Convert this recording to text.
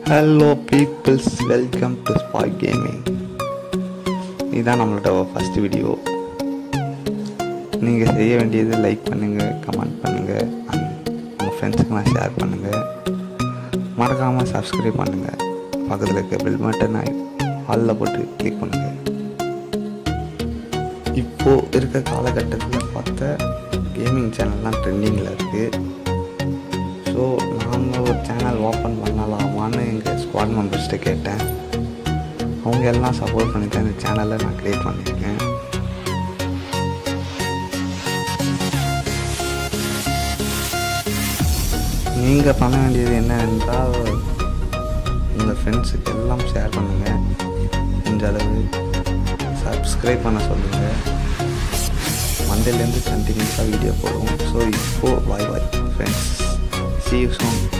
hello peoples welcome to spy gaming இதுதான் நம்மளோட first video நீங்கள் செய்ய வேண்டியது லைக் பண்ணுங்கள் கமெண்ட் பண்ணுங்கள் உங்கள் ஃப்ரெண்ட்ஸுக்கெல்லாம் ஷேர் பண்ணுங்கள் மறக்காமல் சப்ஸ்கிரைப் பண்ணுங்கள் பக்கத்தில் இருக்க பெல் பட்டனை ஹாலில் போட்டு கிளிக் பண்ணுங்கள் இப்போது இருக்க காலகட்டத்தில் பார்த்த கேமிங் சேனல்லாம் ட்ரெண்டிங்கில் இருக்குது ஸோ நாங்கள் ஒரு சேனல் ஓப்பன் பண்ணலாமான்னு எங்கள் ஸ்குவாட் மெம்பர்ஸ்கிட்ட கேட்டேன் அவங்க எல்லாம் சப்போர்ட் பண்ணி தான் இந்த சேனலை நான் க்ரியேட் பண்ணியிருக்கேன் நீங்கள் பண்ண வேண்டியது என்னவென்றால் உங்கள் ஃப்ரெண்ட்ஸுக்கு எல்லாம் ஷேர் பண்ணுங்கள் முடிஞ்ச அளவு சப்ஸ்கிரைப் பண்ண சொல்லுங்கள் மண்டேலேருந்து கண்டினியூஸாக வீடியோ போடுவோம் ஸோ இப்போது bye bye friends see you soon